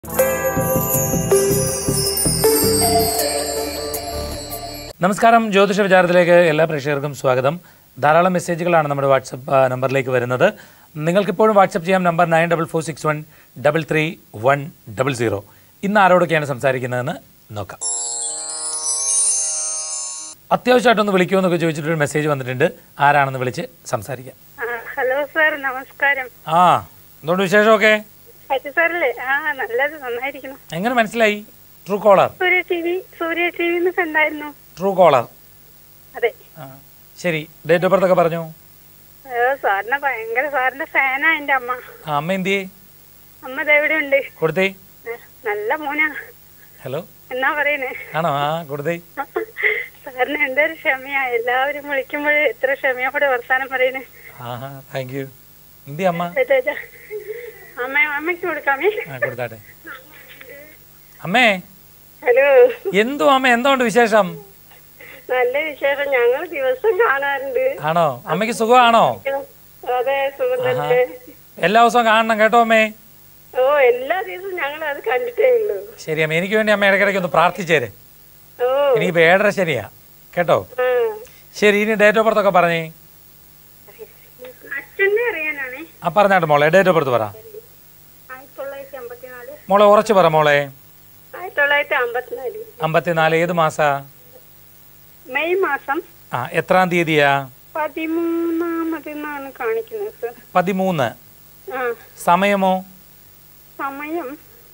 നമസ്കാരം ജ്യോതിഷ വിചാരത്തിലേക്ക് എല്ലാ പ്രേക്ഷകർക്കും സ്വാഗതം ധാരാളം മെസ്സേജുകളാണ് നമ്മുടെ വാട്സപ്പ് ആ, നമ്പറിലേക്ക് വരുന്നത് നിങ്ങൾക്കിപ്പോഴും വാട്സപ്പ് ചെയ്യാം number nine double four six one double three one double zero ഇന്ന് ആരോടൊക്കെയാണ് സംസാരിക്കുന്നതെന്ന് നോക്കാം അത്യാവശ്യമായിട്ടൊന്ന് വിളിക്കുമെന്നൊക്കെ ചോദിച്ചിട്ടൊരു മെസ്സേജ് വന്നിട്ടുണ്ട് ആരാണെന്ന് വിളിച്ച് സംസാരിക്കാം ആ, ഹലോ സാർ നമസ്കാരം ആ എന്തുകൊണ്ട് വിശേഷമൊക്കെ ഹരി സാറല്ലേ ആ നല്ലത് നന്നായിരിക്കുന്നു എങ്ങനെ മനസ്സിലായി Truecaller Surya T V Surya T വിന്ന് കണ്ടായിരുന്നു ട്രൂ കോളർ അതെ ആ ശരി ഡേറ്റ് ഓഫ് ബർത്ത് ഒക്കെ പറഞ്ഞു ഏ, സാറിനെ ഭയങ്കര സാറിന്റെ ഫാനാ എന്റെ അമ്മ ആ അമ്മ എന്തിയേ അമ്മ ഇതെവിടെ ഉണ്ട് കൊടുത്തേ നല്ല മോനാ ഹലോ എന്നാ പറയുന്നേ ആണോ ആ കൊടുത്തേ സാറിന് എന്തൊരു ക്ഷമയാ എല്ലാവരും വിളിക്കുമ്പോൾ എത്ര ക്ഷമയോടെ വർത്താനം പറയുന്നേ ആഹാ താങ്ക് യു എന്തി അമ്മ ഇതാ, ഇതാ. അമ്മ അമ്മയ്ക്ക് കൊടുക്കാമേ ആ കൊടുത്താട്ടെ അമ്മേ ഹലോ എന്തോ അമ്മ എന്തോണ്ട് വിശേഷം നല്ല വിശേഷം ഞങ്ങൾ ദിവസം കാണാറുണ്ട് ആണോ അമ്മയ്ക്ക് സുഖമാണോ അതെ സുഖം തന്നെ എല്ലാ ദിവസവും കാണണം കേട്ടോ അമ്മേ ഓ എല്ലാ ദിവസവും ഞങ്ങൾ അത് കണ്ടിട്ടേ ഉള്ളൂ ശരി അമ്മ എനിക്ക് വേണ്ടി അമ്മ ഇടയ്ക്കിടയ്ക്ക് ഒന്ന് പ്രാർത്ഥിച്ചേര് ഓ എനിക്കിപ്പോൾ ഏഴര ശനിയാ കേട്ടോ ആ. ശരി ഇനി ഡേറ്റ് ഓഫ് ബർത്ത് ഒക്കെ പറഞ്ഞേ അച്ഛനെ അറിയാനാണേ ആ പറഞ്ഞാട്ടെ മോളെ ഡേറ്റ് ഓഫ് ബർത്ത് പറ ആയിരത്തി തൊള്ളായിരത്തി അമ്പത്തിനാല് മോളെ ഉറച്ചു പറ മോളെ ആയിരത്തി തൊള്ളായിരത്തി അമ്പത്തിനാല് അമ്പത്തിനാല് ഏത് മാസാ മെയ് മാസം ആ എത്രാം തീയതിയാ പതിമൂന്നാമതെന്നാണ് കാണിക്കുന്നത് സർ പതിമൂന്ന് ആ സമയമോ സമയം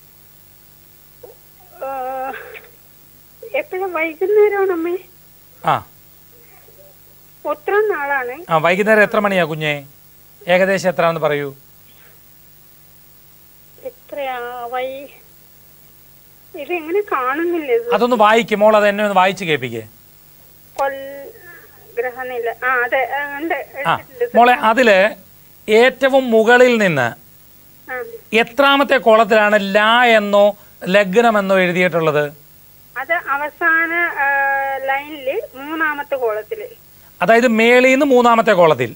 എപ്പോഴും വൈകുന്നേരമാണമ്മേ ആ ഉത്രം നാളാണ് ആ വൈകുന്നേരം എത്ര മണിയാ കുഞ്ഞെ ഏകദേശം എത്രയാണെന്ന് പറയൂ എത്രയാ വൈ ഇത് എങ്ങനെ കാണുന്നില്ല ഇത് അതൊന്ന് വായിക്കും മോൾ അത് എന്നെ ഒന്ന് വായിച്ച് കേൾപ്പിക്കേ കൊൽ ഗ്രഹനില ആ അതെ ആ, ഉണ്ട് ആ എടുത്തിട്ടുണ്ട് മോളെ അതില് ഏറ്റവും മുകളിൽ നിന്ന് ആ എത്രാമത്തെ കോളത്തിലാണ് ലാ എന്നോ ലഗ്നം എന്നോ എഴുതിയിട്ടുള്ളത് അത് അവസാന ആ, ലൈനില് മൂന്നാമത്തെ കോളത്തില് അതായത് മേളിൽ നിന്ന് മൂന്നാമത്തെ കോളത്തിൽ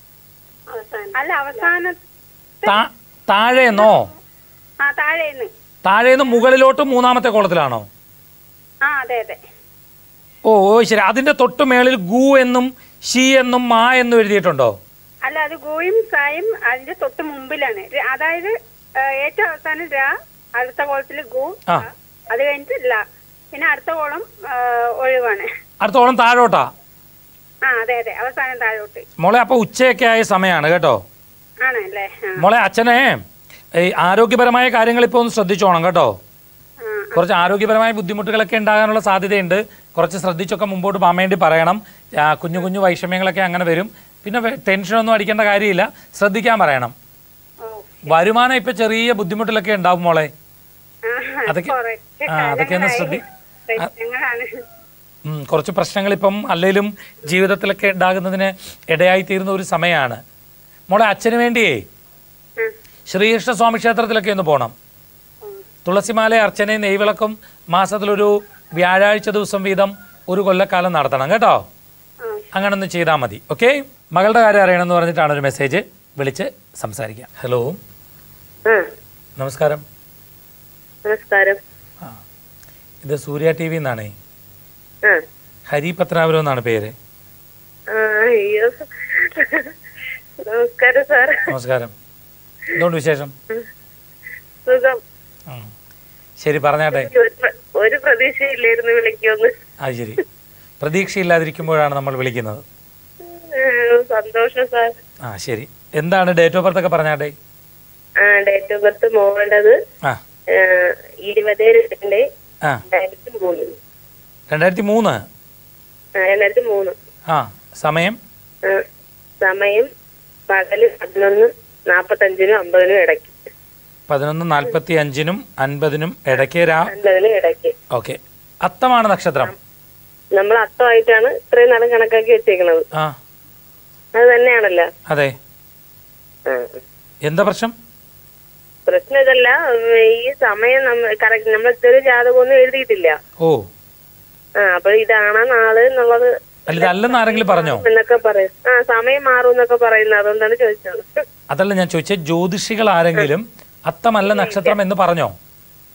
അല്ല അവസാന താ- താഴേന്നോ ആ താഴേന്ന് താഴേന്ന് മുകളിലോട്ട് മൂന്നാമത്തെ കോളത്തിലാണോ ആ അതെ അതെ ഓ ഓ ശരി അതിന്റെ തൊട്ട് മേളിൽ ഗു എന്നും ഷി എന്നും മാ എന്നും എഴുതിയിട്ടുണ്ടോ അല്ല അത് ഗോയും സായും അതിന്റെ തൊട്ട് മുമ്പിലാണ് ര- അതായത് ആ, ഏറ്റവും അവസാനം രാ അടുത്ത കോളത്തില് ഗു ആ. അത് കഴിഞ്ഞിട്ട് ല പിന്നെ അടുത്ത കോളം ആ, ഒഴിവാണ് അടുത്ത കോളം താഴോട്ടാ ആ അതെ അതെ അവസാനം താഴോട്ട് മോളെ അപ്പൊ ഉച്ചയൊക്കെ ആയ സമയമാണ് കേട്ടോ ആണല്ലേ ആ മോളെ അച്ഛനെ ഈ ആരോഗ്യപരമായ കാര്യങ്ങൾ ഇപ്പോൾ ഒന്ന് ശ്രദ്ധിച്ചോണം കേട്ടോ ആ കുറച്ച് ആരോഗ്യപരമായ ബുദ്ധിമുട്ടുകളൊക്കെ ഉണ്ടാകാനുള്ള സാധ്യതയുണ്ട് കുറച്ച് ശ്രദ്ധിച്ചൊക്കെ മുമ്പോട്ട് പോകാൻ വേണ്ടി പറയണം ആ, കുഞ്ഞു കുഞ്ഞു വൈഷമ്യങ്ങളൊക്കെ അങ്ങനെ വരും പിന്നെ വെ- ടെൻഷനൊന്നും അടിക്കേണ്ട കാര്യമില്ല ശ്രദ്ധിക്കാൻ പറയണം ഓ വരുമാനം ഇപ്പൊ ചെറിയ ബുദ്ധിമുട്ടിലൊക്കെ ഉണ്ടാവും മോളെ ആ, അതൊക്കെ- കുറച്ച് ആ, അതൊക്കെ ഒന്ന് കാലങ്ങളായി ശ്രദ്ധി- പ്രശ്നങ്ങളാണ് ഉം, കുറച്ച് പ്രശ്നങ്ങൾ ഇപ്പം അല്ലെങ്കിലും ജീവിതത്തിലൊക്കെ ഉണ്ടാകുന്നതിന് ഇടയായി തീരുന്ന ഒരു സമയമാണ് മോളെ അച്ഛന് വേണ്ടിയേ ആ, ശ്രീകൃഷ്ണ സ്വാമി ക്ഷേത്രത്തിലൊക്കെ ഒന്ന് പോകണം ഉം. തുളസിമാല അർച്ചനയും നെയ്വിളക്കും മാസത്തിലൊരു വ്യാഴാഴ്ച ദിവസം വീതം ഒരു കൊല്ലക്കാലം നടത്തണം കേട്ടോ ആ, അങ്ങനെ ഒന്ന് ചെയ്താൽ മതി ഓക്കെ മകളുടെ കാര്യം അറിയണമെന്ന് പറഞ്ഞിട്ടാണ് ഒരു മെസ്സേജ് വിളിച്ച് സംസാരിക്കാം ഹലോ ആ നമസ്കാരം നമസ്കാരം ആ ഇത് സൂര്യ ടി വി എന്നാണേ ആ ഹരി പത്മനാഭരം എന്നാണ് പേര് ആ, അയ്യോ നമസ്കാരം സാർ നമസ്കാരം എന്തുകൊണ്ട് വിശേഷം സുഖം ഉം. ശരി പറഞ്ഞാട്ടെ ഒരു പ്ര- ഒരു പ്രതീക്ഷയില്ലായിരുന്നു വിളിക്കുമെന്ന് അത് ശരി പ്രതീക്ഷയില്ലാതിരിക്കുമ്പോഴാണ് നമ്മൾ വിളിക്കുന്നത് ആ, സന്തോഷം സാർ ആ ശരി എന്താണ് ഡേറ്റ് ഓഫ് ബർത്ത് ഒക്കെ പറഞ്ഞാട്ടെ ആ ഡേറ്റ് ഓഫ് ബർത്ത് മോളുടേത് ആ ആ, ഇരുപത് രണ്ട് ആ രണ്ടായിരത്തി മൂന്ന് രണ്ടായിരത്തി മൂന്ന് ആ, രണ്ടായിരത്തി മൂന്ന് ആ സമയം ആ, സമയം പകല് പതിനൊന്ന് നാപ്പത്തഞ്ചിനും അമ്പതിനും ഇടയ്ക്ക് പതിനൊന്ന് നാൽപ്പത്തി അഞ്ചിനും അൻപതിനും ഇടയ്ക്ക് രാ അൻപതിനും ഇടയ്ക്ക് ഓക്കെ അത്തമാണ് നക്ഷത്രം നമ്മൾ അത്തമായിട്ടാണ് ഇത്രയും നാളും കണക്കാക്കി വെച്ചേക്കണത് ആ അത് തന്നെയാണല്ലോ അതെ ആ എന്താ പ്രശ്നം പ്രശ്നം ഇതല്ല ഉം, ഈ സമയം നമ്മ കറക്റ്റ് നമ്മൾ ഇതൊരു ജാതകമൊന്നും എഴുതിയിട്ടില്ല ഓ ആ അപ്പൊ ഇതാണ് നാള് എന്നുള്ളത് അല്ല ഇതല്ലെന്ന് ആരെങ്കിലും പറഞ്ഞോ എന്നൊക്കെ പറയും ആ സമയം മാറും എന്നൊക്കെ പറയുന്നത് അതുകൊണ്ടാണ് ചോദിച്ചത് അതല്ല ഞാൻ ചോദിച്ചത് ജ്യോതിഷികൾ ആരെങ്കിലും അത്തമല്ല നക്ഷത്രം എന്ന് പറഞ്ഞോ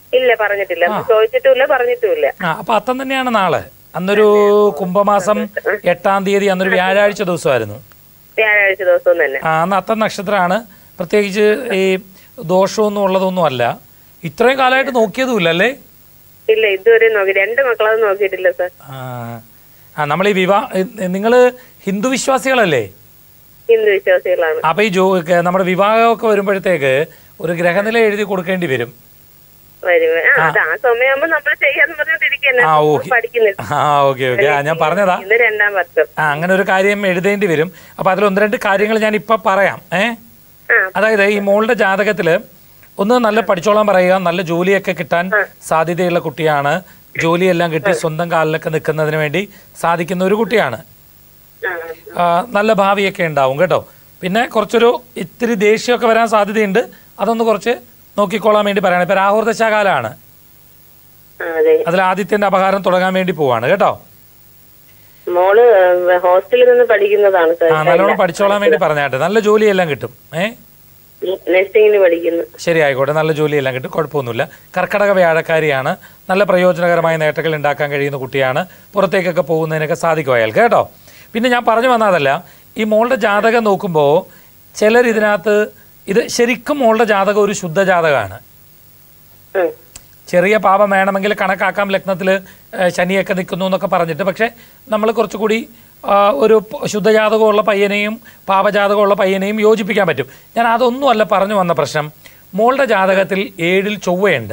ഇല്ല പറഞ്ഞിട്ടില്ല ചോദിച്ചിട്ടുമില്ല പറഞ്ഞിട്ടുമില്ല ആ അപ്പൊ അത്തം തന്നെയാണ് നാളെ അന്നൊരു കുംഭമാസം എട്ടാം തീയതി അന്നൊരു വ്യാഴാഴ്ച ദിവസമായിരുന്നു വ്യാഴാഴ്ച ദിവസം തന്നെ ആ അന്ന് അത്തം നക്ഷത്രമാണ് പ്രത്യേകിച്ച് ഈ ദോഷമൊന്നും ഉള്ളതൊന്നും അല്ല ഇത്രയും കാലമായിട്ട് നോക്കിയതുമില്ല അല്ലേ ഇല്ല ഇതുവരെ നോക്കി രണ്ട് മക്കളത് നോക്കിയിട്ടില്ല സാർ ആ ആ നമ്മൾ ഈ വിവാഹ നിങ്ങൾ ഹിന്ദു വിശ്വാസികളല്ലേ ഹിന്ദു വിശ്വാസികളാണ് അപ്പൊ ഈ ജോ ക- നമ്മുടെ വിവാഹമൊക്കെ വരുമ്പോഴത്തേക്ക് ഒരു ഗ്രഹനില എഴുതി കൊടുക്കേണ്ടി വരും വരും ആ അത് ആ സമയമാകുമ്പോ നമ്മൾ ചെയ്യാന്ന് പറഞ്ഞോണ്ടിരിക്കന്നെ ആ ഓക്കെ പഠിക്കുന്നില്ല ആ ഓക്കെ ഓക്കെ ആ ഞാൻ പറഞ്ഞതാ ഇത് രണ്ടാം വർഷം ആ അങ്ങനെ ഒരു കാര്യം എഴുതേണ്ടി വരും അപ്പൊ അതിൽ ഒന്ന് രണ്ട് കാര്യങ്ങൾ ഞാൻ ഇപ്പൊ പറയാം ഏ ആ അതായത് ഈ മോളുടെ ജാതകത്തില് ഒന്ന് നല്ല പഠിച്ചോളാൻ പറയുക നല്ല ജോലിയൊക്കെ കിട്ടാൻ സാധ്യതയുള്ള കുട്ടിയാണ് ജോലിയെല്ലാം കിട്ടി സ്വന്തം കാലിലൊക്കെ നിൽക്കുന്നതിന് വേണ്ടി സാധിക്കുന്ന ഒരു കുട്ടിയാണ് ആ ആ, നല്ല ഭാവിയൊക്കെ ഉണ്ടാവും കേട്ടോ പിന്നെ കുറച്ചൊരു ഇത്തിരി ദേഷ്യമൊക്കെ വരാൻ സാധ്യതയുണ്ട് അതൊന്ന് കുറച്ച് നോക്കിക്കോളാൻ വേണ്ടി പറയണം ഇപ്പൊ രാഹുർ ദശാകാലാണ് ആ, അതെ അതിൽ ആദിത്യന്റെ അപകാരം തുടങ്ങാൻ വേണ്ടി പോവാണ് കേട്ടോ മോള് ഏഹ്, ഹോസ്റ്റലിൽ നിന്ന് പഠിക്കുന്നതാണ് സാർ ആ നല്ലോണം പഠിച്ചോളാൻ വേണ്ടി പറഞ്ഞാട്ടെ നല്ല ജോലിയെല്ലാം കിട്ടും ഏ നഴ്സിംഗിന് പഠിക്കുന്നു ശരി ആയിക്കോട്ടെ നല്ല ജോലിയെല്ലാം കിട്ടും കുഴപ്പമൊന്നുമില്ല കർക്കടക വ്യാഴക്കാരിയാണ് നല്ല പ്രയോജനകരമായ നേട്ടങ്ങൾ ഉണ്ടാക്കാൻ കഴിയുന്ന കുട്ടിയാണ് പുറത്തേക്കൊക്കെ പോകുന്നതിനൊക്കെ സാധിക്കും അയാൾക്ക് കേട്ടോ പിന്നെ ഞാൻ പറഞ്ഞു വന്നതല്ല ഈ മോളുടെ ജാതകം നോക്കുമ്പോൾ ചിലർ ഇതിനകത്ത് ഇത് ശരിക്കും മോളുടെ ജാതകം ഒരു ശുദ്ധ ജാതകമാണ് ഉം. ചെറിയ പാപം വേണമെങ്കിൽ കണക്കാക്കാം ലഗ്നത്തിൽ ശനിയൊക്കെ നിൽക്കുന്നു എന്നൊക്കെ പറഞ്ഞിട്ട് പക്ഷേ നമ്മൾ കുറച്ചുകൂടി ആ, ഒരു പ- ശുദ്ധജാതകമുള്ള പയ്യനെയും പാപജാതകമുള്ള പയ്യനെയും യോജിപ്പിക്കാൻ പറ്റും ഞാൻ അതൊന്നും അല്ല പറഞ്ഞു വന്ന പ്രശ്നം മോളുടെ ജാതകത്തിൽ ഏഴിൽ ചൊവ്വയുണ്ട്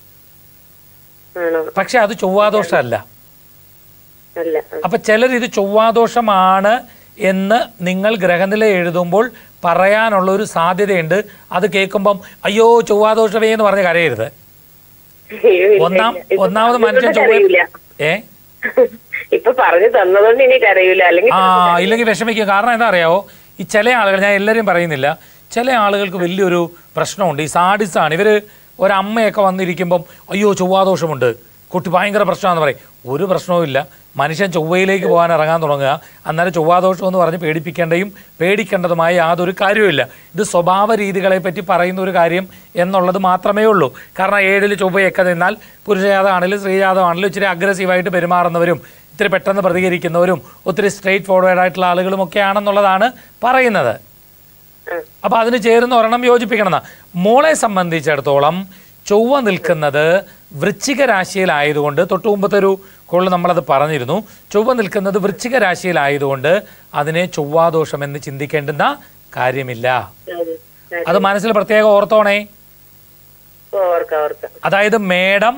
ആണോ പക്ഷെ അത് ചൊവ്വാദോഷമല്ല അല്ല ആ. അപ്പൊ ചിലർ ഇത് ചൊവ്വാദോഷമാണ് എന്ന് നിങ്ങൾ ഗ്രഹനില എഴുതുമ്പോൾ പറയാനുള്ള ഒരു സാധ്യതയുണ്ട് അത് കേൾക്കുമ്പം അയ്യോ ചൊവ്വാദോഷമേ എന്ന് പറഞ്ഞ് കരയരുത് അയ്യോ, ഇല്ല, ഒന്നാം ഇല്ല. ഇപ്പൊ ഒന്നാമത് മനുഷ്യൻ പറഞ്ഞതുകൊണ്ട് ചൊവ്വ കരയൂല. ഏ ഇപ്പൊ പറഞ്ഞു തന്നതുകൊണ്ട് ഇനി കരയൂല അല്ലെങ്കിൽ ആ ഇല്ലെങ്കിൽ വിഷമിക്കും കാരണം എന്താ അറിയാവോ ഈ ചില ആളുകൾ ഞാൻ എല്ലാവരും പറയുന്നില്ല ചില ആളുകൾക്ക് വലിയൊരു പ്രശ്നമുണ്ട് ഈ സാഡിസാണ് ഇവർ ഒരമ്മയൊക്കെ വന്നിരിക്കുമ്പം അയ്യോ ചൊവ്വാദോഷമുണ്ട് കുട്ടി ഭയങ്കര പ്രശ്നമാണെന്ന് പറയും ഒരു പ്രശ്നവും ഇല്ല മനുഷ്യൻ ചൊവ്വയിലേക്ക് പോകാൻ ഇറങ്ങാൻ തുടങ്ങുക അന്നേരം ചൊവ്വാദോഷം എന്ന് പറഞ്ഞ് പേടിപ്പിക്കേണ്ടയും പേടിക്കേണ്ടതുമായ യാതൊരു കാര്യവുമില്ല ഇത് സ്വഭാവ രീതികളെ പറ്റി പറയുന്ന ഒരു കാര്യം എന്നുള്ളത് മാത്രമേ ഉള്ളൂ കാരണം ഏഴിൽ ചൊവ്വയൊക്കെ നിന്നാൽ പുരുഷജാതമാണെങ്കിലും സ്ത്രീജാതമാണെങ്കിലും ഇച്ചിരി അഗ്രസീവായിട്ട് പെരുമാറുന്നവരും ഇത്തിരി പെട്ടെന്ന് പ്രതികരിക്കുന്നവരും ഒത്തിരി സ്ട്രെയിറ്റ് ഫോർവേഡ് ആയിട്ടുള്ള ആളുകളും ഒക്കെ ആണെന്നുള്ളതാണ് പറയുന്നത് അപ്പൊ അതിന് ചേരുന്ന ഒരെണ്ണം യോജിപ്പിക്കണം എന്നാ. മോളെ സംബന്ധിച്ചിടത്തോളം ചൊവ്വ നിൽക്കുന്നത് വൃശ്ചിക രാശിയിലായതുകൊണ്ട് തൊട്ടു മുമ്പത്തെ ഒരു കോളിൽ നമ്മളത് പറഞ്ഞിരുന്നു ചൊവ്വ നിൽക്കുന്നത് വൃശ്ചിക രാശിയിലായതുകൊണ്ട് അതിനെ ചൊവ്വാദോഷം എന്ന് ചിന്തിക്കേണ്ടുന്ന കാര്യമില്ല ശരി, ശരി. അത് മനസ്സിൽ പ്രത്യേകം ഓർത്തോണേ ഓർക്കാം ഓർക്കാം അതായത് മേടം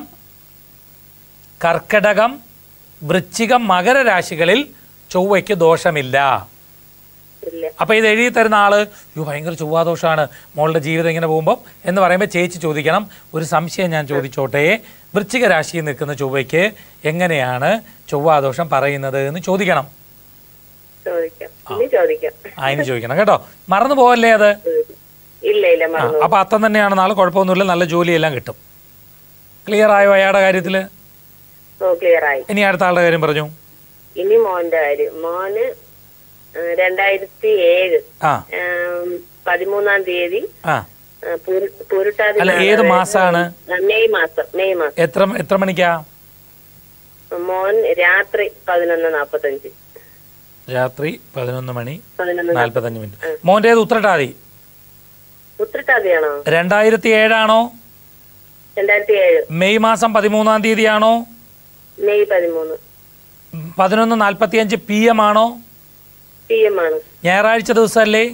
കർക്കടകം വൃശ്ചികം മകരരാശികളിൽ ചൊവ്വയ്ക്ക് ദോഷമില്ല ഇല്ല അപ്പൊ ഇത് എഴുതി തരുന്ന ആള് അയ്യോ ഭയങ്കര ചൊവ്വാദോഷമാണ് മോളുടെ ജീവിതം ഇങ്ങനെ പോകുമ്പോൾ എന്ന് പറയുമ്പോൾ ചേച്ചി ചോദിക്കണം ഒരു സംശയം ഞാൻ ചോദിച്ചോട്ടെ വൃശ്ചിക രാശിയിൽ നിൽക്കുന്ന ചൊവ്വയ്ക്ക് എങ്ങനെയാണ് ചൊവ്വാദോഷം പറയുന്നത് എന്ന് ചോദിക്കണം ചോദിക്കാം ഇനി ചോദിക്കാം അതിന് ചോദിക്കണം കേട്ടോ മറന്നു പോവല്ലേ അത് ഇല്ല ഇല്ല ആ, മറന്നു അപ്പൊ അത്തം തന്നെയാണ് നാളെ കുഴപ്പമൊന്നുമില്ല നല്ല ജോലിയെല്ലാം കിട്ടും ക്ലിയർ ആയോ അയാളുടെ കാര്യത്തിൽ ഓ ക്ലിയർ ആയി ഇനി അടുത്ത ആളുടെ കാര്യം പറഞ്ഞു ഇനി മോന്റെ കാര്യം മോന് ആ, രണ്ടായിരത്തി ഏഴ് ആ ആം, പതിമൂന്നാം തീയതി ആ ആ, പൂര- പൂരട്ടാതി അല്ല, നാളെ ഏത് വരുന്ന- മാസാണ്? ആ, മെയ് മാസം മെയ് മാസം എത്ര എത്ര മണിക്കാ മോൻ രാത്രി പതിനൊന്ന് നാപ്പത്തഞ്ച് രാത്രി പതിനൊന്ന് മണി പതിനൊന്ന് നാൽപ്പത്തഞ്ച് മിനിറ്റ് മോൻ്റേത് ഉത്രട്ടാതി ഉത്രട്ടാതിയാണോ രണ്ടായിരത്തി ഏഴാണോ രണ്ടായിരത്തി ഏഴ് മെയ് മാസം പതിമൂന്നാം തീയതിയാണോ മെയ് പതിമൂന്ന് പതിനൊന്ന് നാൽപ്പത്തി അഞ്ച് പി എം ആണോ പി എം ആണ് ഞായറാഴ്ച ദിവസമല്ലേ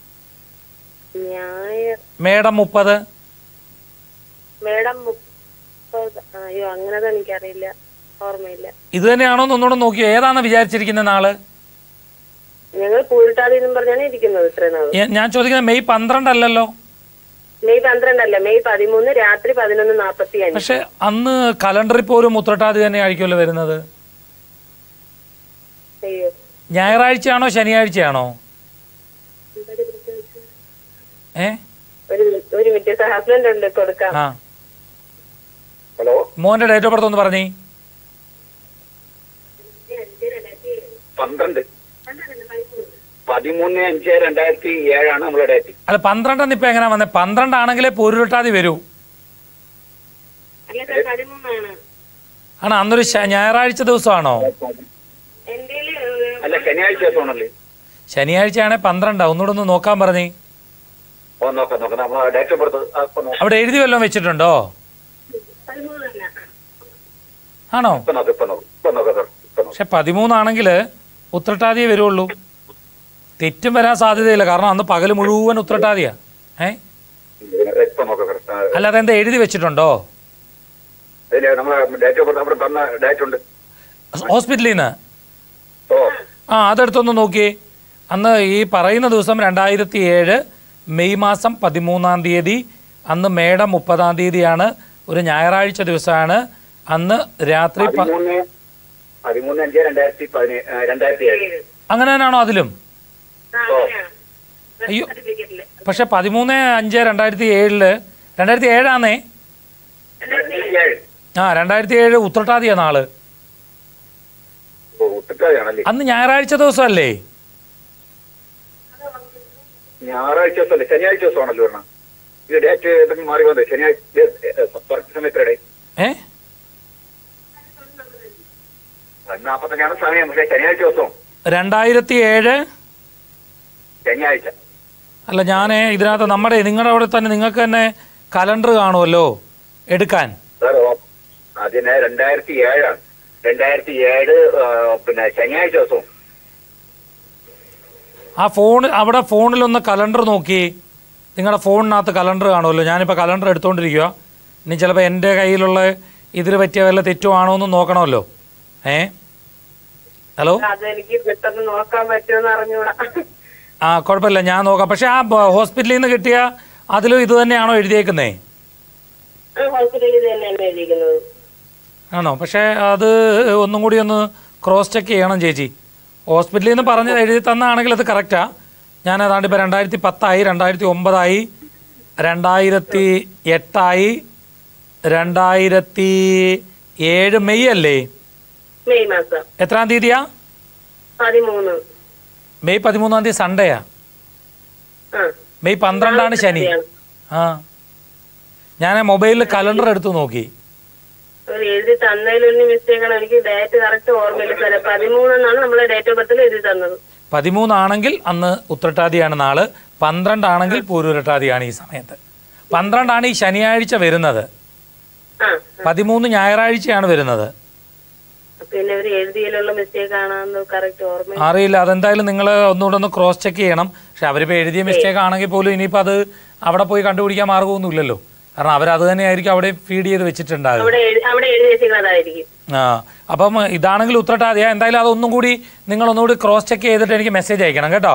ഞായർ മേടം മുപ്പത് മേഡം മുപ്പത് അയ്യോ അങ്ങനത് എനിക്കറിയില്ല ഓർമ്മയില്ല ഇത് തന്നെയാണോ എന്ന് ഒന്നുകൂടെ നോക്കിയോ ഏതാണെന്ന് വിചാരിച്ചിരിക്കുന്ന നാള് ഞങ്ങൾ പൂരിട്ടാതി എന്നും പറഞ്ഞാണ് ഇരിക്കുന്നത് ഇത്രയും നാൾ ഞാൻ- ഞാൻ ചോദിക്കുന്നത് മെയ് പന്ത്രണ്ട് അല്ലല്ലോ മെയ് പന്ത്രണ്ടല്ല മെയ് പതിമൂന്ന് രാത്രി പതിനൊന്ന് നാപ്പത്തി അഞ്ച് പക്ഷെ അന്ന് കലണ്ടറിൽ പോലും ഉത്രട്ടാതി തന്നെ ആയിരിക്കുമല്ലോ വരുന്നത് അയ്യോ ഞായറാഴ്ചയാണോ ശനിയാഴ്ചയാണോ ഏ ഒരു മി- ഒരു മിനിറ്റ് ഹസ്ബൻഡ് ഉണ്ട് കൊടുക്കാം ആ ഹലോ മോന്റെ ഡേറ്റ് ഓഫ് ബർത്ത് ഒന്ന് പറഞ്ഞേ പന്ത്രണ്ട് പതിമൂന്ന് അഞ്ച് രണ്ടായിരത്തി ഏഴാണ് നമ്മളെ ഡേറ്റ് അല്ല പന്ത്രണ്ടെന്ന് ഇപ്പൊ എങ്ങനെയാ വന്നത് പന്ത്രണ്ടാണെങ്കിലേ പൊരുട്ടാതി വരൂ അല്ല സാർ പതിമൂന്നാണ് ആണോ അന്നൊരു ശ- ഞായറാഴ്ച ദിവസമാണോ എന്റെ അല്ല ശനിയാഴ്ച ദിവസമാണല്ലേ ശനിയാഴ്ചയാണെ പന്ത്രണ്ടാ ഒന്നുകൂടെ ഒന്ന് നോക്കാൻ പറഞ്ഞേ ഓ നോക്കാം നോക്കാം നമ്മൾ ഡേറ്റ് ഓഫ് ബർത്ത് അപ്പൊ നോക്കാം അവിടെ എഴുതി വല്ലതും വെച്ചിട്ടുണ്ടോ പതിമൂന്നല്ല ആണോ ഇപ്പൊ നോക്കാം ഇപ്പൊ നോക്കാം ഇപ്പൊ നോക്കാം സാർ ഇപ്പൊ നോക്കാം പക്ഷെ പതിമൂന്നാണെങ്കിൽ ഉത്രട്ടാതിയെ വരുള്ളൂ തെറ്റും വരാൻ സാധ്യതയില്ല കാരണം അന്ന് പകൽ മുഴുവൻ ഉത്രട്ടാതിയാ ഏ ഇപ്പൊ നോക്കാം സാർ അല്ലാതെ എന്താ എഴുതി വെച്ചിട്ടുണ്ടോ അതില് നമ്മളെ ഡേറ്റ് ഓഫ് ബർത്ത് അവിടെ തന്ന ഡേറ്റ് ഉണ്ട് ഹോസ്പിറ്റലിൽ നിന്ന് ഓ ആ അതെടുത്തൊന്ന് നോക്കിയേ അന്ന് ഈ പറയുന്ന ദിവസം രണ്ടായിരത്തി ഏഴ് മെയ് മാസം പതിമൂന്നാം തീയതി അന്ന് മേടം മുപ്പതാം തീയതിയാണ് ഒരു ഞായറാഴ്ച ദിവസമാണ് അന്ന് രാത്രി പ- പതിമൂന്ന് പതിമൂന്ന് അഞ്ച് രണ്ടായിരത്തി പതിനേഴ് രണ്ടായിരത്തി ഏഴ് അങ്ങനെ തന്നെയാണോ അതിലും ആ അങ്ങനെയാണ് അയ്യോ സർട്ടിഫിക്കറ്റില് പക്ഷെ പതിമൂന്ന് അഞ്ച് രണ്ടായിരത്തി ഏഴില് രണ്ടായിരത്തി ഏഴാന്നേ രണ്ടായിരത്തി ഏഴ് ആ രണ്ടായിരത്തി ഏഴ് ഉത്രട്ടാതിയാ നാള് ഓ ഉത്തരവാദിയാണല്ലേ അന്ന് ഞായറാഴ്ച ദിവസമല്ലേ ഞായറാഴ്ച ദിവസമല്ലേ ശനിയാഴ്ച ദിവസമാണല്ലോ വരണം ഇത് ഡേറ്റ് എന്തെങ്കിലും മാറി വന്നത് ശനിയാഴ്ച കറക്റ്റ് സമയത്തടെ ഏ നാപ്പത്തഞ്ചാണ് സമയം പക്ഷേ ശനിയാഴ്ച ദിവസം രണ്ടായിരത്തി ഏഴ് ശനിയാഴ്ച അല്ല ഞാൻ ഇതിനകത്ത് നമ്മുടെ നിങ്ങളുടെ അവിടെ തന്നെ നിങ്ങൾക്ക് തന്നെ കലണ്ടർ കാണുമല്ലോ എടുക്കാൻ സാർ ഓ, അതിന് രണ്ടായിരത്തി ഏഴാണ് രണ്ടായിരത്തി ഏഴ് ആ, പിന്നെ ശനിയാഴ്ച ദിവസവും ആ ഫോൺ അവിടെ ഫോണിലൊന്ന് കലണ്ടർ നോക്കി നിങ്ങളുടെ ഫോണിനകത്ത് കലണ്ടർ കാണുമല്ലോ ഞാനിപ്പോൾ കലണ്ടർ എടുത്തുകൊണ്ടിരിക്കുക ഇനി ചിലപ്പോൾ എൻ്റെ കയ്യിലുള്ള ഇതിൽ പറ്റിയ വല്ല തെറ്റുമാണോ എന്ന് നോക്കണമല്ലോ ഏ ഹലോ അതെനിക്ക് പെട്ടെന്ന് നോക്കാൻ പറ്റുമെന്ന് അറിഞ്ഞൂടാ ആ കുഴപ്പമില്ല ഞാൻ നോക്കാം പക്ഷേ ആ ബ- ഹോസ്പിറ്റലിൽ നിന്ന് കിട്ടിയ അതിലും ഇത് തന്നെയാണോ എഴുതിയേക്കുന്നേ ഹോസ്പിറ്റലിൽ തന്നെയാണ് എഴുതിയിരിക്കുന്നത് ആണോ പക്ഷേ അത് ഒന്നും കൂടി ഒന്ന് ക്രോസ് ചെക്ക് ചെയ്യണം ചേച്ചി ഹോസ്പിറ്റലിൽ നിന്ന് പറഞ്ഞത് എഴുതി തന്നാണെങ്കിൽ അത് കറക്റ്റാ ഞാൻ ഏതാണ്ട് ഇപ്പോൾ രണ്ടായിരത്തി പത്തായി രണ്ടായിരത്തി ഒമ്പതായി രണ്ടായിരത്തി എട്ടായി രണ്ടായിരത്തി ഏഴ് മെയ് അല്ലേ മെയ് മാസം എത്രാം തീയതിയാ പതിമൂന്ന് മെയ് പതിമൂന്നാം തീയതി സൺഡേയാ ആ മെയ് പന്ത്രണ്ടാണ് ശനി ആ ഞാൻ മൊബൈലിൽ കലണ്ടർ എടുത്ത് നോക്കി അവർ എഴുതി തന്നതിലൊരു മിസ്റ്റേക്കാണ് എനിക്ക് ഡേറ്റ് കറക്റ്റ് ഓർമ്മയില്ല സാറേ പതിമൂന്നെന്നാണ് നമ്മളെ ഡേറ്റ് ഓഫ് ബർത്തിൽ എഴുതി തന്നത് പതിമൂന്നാണെങ്കിൽ അന്ന് ഉത്രട്ടാതിയാണ് നാള് പന്ത്രണ്ടാണെങ്കിൽ പൂരുരട്ടാതിയാണ് ഈ സമയത്ത് പന്ത്രണ്ടാണ് ഈ ശനിയാഴ്ച വരുന്നത് ആ പതിമൂന്ന് ഞായറാഴ്ചയാണ് വരുന്നത് പിന്നെ ഇവർ എഴുതിയതിലുള്ള മിസ്റ്റേക്ക് ആണെന്ന് കറക്റ്റ് ഓർമ്മ അറിയില്ല അതെന്തായാലും നിങ്ങൾ ഒന്നുകൂടെ ഒന്ന് ക്രോസ് ചെക്ക് ചെയ്യണം പക്ഷെ അവരിപ്പോൾ എഴുതിയ മിസ്റ്റേക്ക് ആണെങ്കിൽ പോലും ഇനിയിപ്പോൾ അത് അവിടെ പോയി കണ്ടുപിടിക്കാൻ മാർഗമൊന്നുമില്ലല്ലോ കാരണം അവരത് തന്നെയായിരിക്കും അവിടെ ഫീഡ് ചെയ്ത് വെച്ചിട്ടുണ്ടാകും അവിടെ എഴു- അവിടെ എഴുതി വെച്ചിരിക്കുന്നതായിരിക്കും ആ അപ്പം ഇതാണെങ്കിൽ ഉത്രട്ടാതിയാ എന്തായാലും അതൊന്നും കൂടി നിങ്ങൾ ഒന്നുകൂടി ക്രോസ് ചെക്ക് ചെയ്തിട്ട് എനിക്ക് മെസ്സേജ് അയക്കണം കേട്ടോ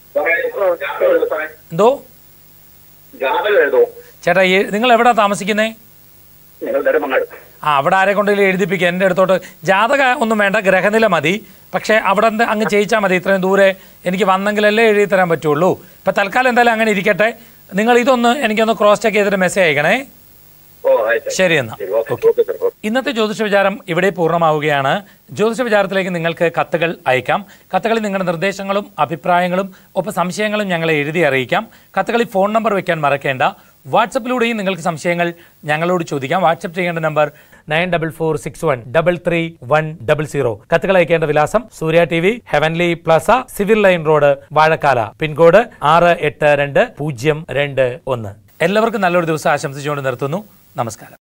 എന്തോ ജാതകം എഴുതോ ചേട്ടാ ഈ- നിങ്ങൾ എവിടാ താമസിക്കുന്നേ നിങ്ങൾ നെടുമങ്ങാട് ആ അവിടെ ആരെ കൊണ്ടെങ്കിലും എഴുതിപ്പിക്കുക എൻ്റെ അടുത്തോട്ട് ജാതക ഒന്നും വേണ്ട ഗ്രഹനില മതി പക്ഷേ അവിടെ എന്ത് അങ്ങ് ചെയ്യിച്ചാൽ മതി ഇത്രയും ദൂരെ എനിക്ക് വന്നെങ്കിലല്ലേ എഴുതി തരാൻ പറ്റുള്ളൂ ഇപ്പം തൽക്കാലം എന്തായാലും അങ്ങനെ ഇരിക്കട്ടെ നിങ്ങൾ ഇതൊന്ന് എനിക്കൊന്ന് ക്രോസ് ചെക്ക് ചെയ്തിട്ട് മെസ്സേജ് അയക്കണേ ഓ ആയിക്കോട്ടെ. ശരി എന്നാൽ ശരി ഓക്കെ ഓക്കെ സാർ ഓക്കെ ഇന്നത്തെ ജ്യോതിഷ വിചാരം ഇവിടെ പൂർണ്ണമാവുകയാണ് ജ്യോതിഷ വിചാരത്തിലേക്ക് നിങ്ങൾക്ക് കത്തുകൾ അയക്കാം കത്തുകളിൽ നിങ്ങളുടെ നിർദ്ദേശങ്ങളും അഭിപ്രായങ്ങളും ഒപ്പം സംശയങ്ങളും ഞങ്ങളെ എഴുതി അറിയിക്കാം കത്തുകളിൽ ഫോൺ നമ്പർ വെക്കാൻ മറക്കേണ്ട വാട്സപ്പിലൂടെയും നിങ്ങൾക്ക് സംശയങ്ങൾ ഞങ്ങളോട് ചോദിക്കാം വാട്സപ്പ് ചെയ്യേണ്ട number nine double four six one double three one double zero കത്തുകൾ അയക്കേണ്ട വിലാസം Surya T V Heavenly Plaza Civil Line Road Vazhakkala pin code ആറ് എട്ട് രണ്ട് പൂജ്യം രണ്ട് ഒന്ന് എല്ലാവർക്കും നല്ലൊരു ദിവസം ആശംസിച്ചുകൊണ്ട് നിർത്തുന്നു നമസ്കാരം